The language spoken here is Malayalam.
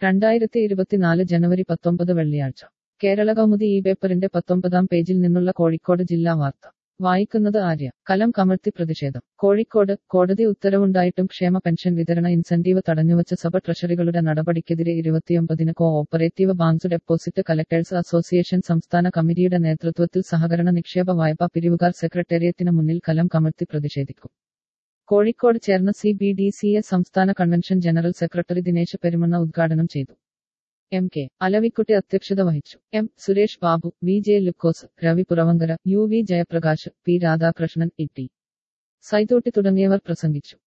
രണ്ടായിരത്തി ഇരുപത്തിനാല് ജനുവരി പത്തൊമ്പത് വെള്ളിയാഴ്ച കേരള കൗമുദി ഈ പേപ്പറിന്റെ പത്തൊമ്പതാം പേജിൽ നിന്നുള്ള കോഴിക്കോട് ജില്ലാ വാർത്ത വായിക്കുന്നത് ആര്യ കലം കമഴ്ത്തി പ്രതിഷേധം കോഴിക്കോട് കോടതി ഉത്തരവുണ്ടായിട്ടും ക്ഷേമ പെൻഷൻ വിതരണ ഇൻസെന്റീവ് തടഞ്ഞുവച്ച സബ ട്രഷറികളുടെ നടപടിക്കെതിരെ ഇരുപത്തിയൊമ്പതിന് cooperative banks deposit collectors association സംസ്ഥാന കമ്മിറ്റിയുടെ നേതൃത്വത്തിൽ സഹകരണ നിക്ഷേപ വായ്പാ പിരിവുകാർ സെക്രട്ടേറിയറ്റിന് മുന്നിൽ കലം കമഴ്ത്തി പ്രതിഷേധിക്കും കോഴിക്കോട് ചേർന്ന C B D C S സംസ്ഥാന convention general secretary Dinesh Perumanna ഉദ്ഘാടനം ചെയ്തു എം കെ അലവിക്കുട്ടി അധ്യക്ഷത വഹിച്ചു M Suresh Babu V J Lukose Ravi Puravankara U V Jayaprakash P Radhakrishnan E T Saithotty തുടങ്ങിയവർ പ്രസംഗിച്ചു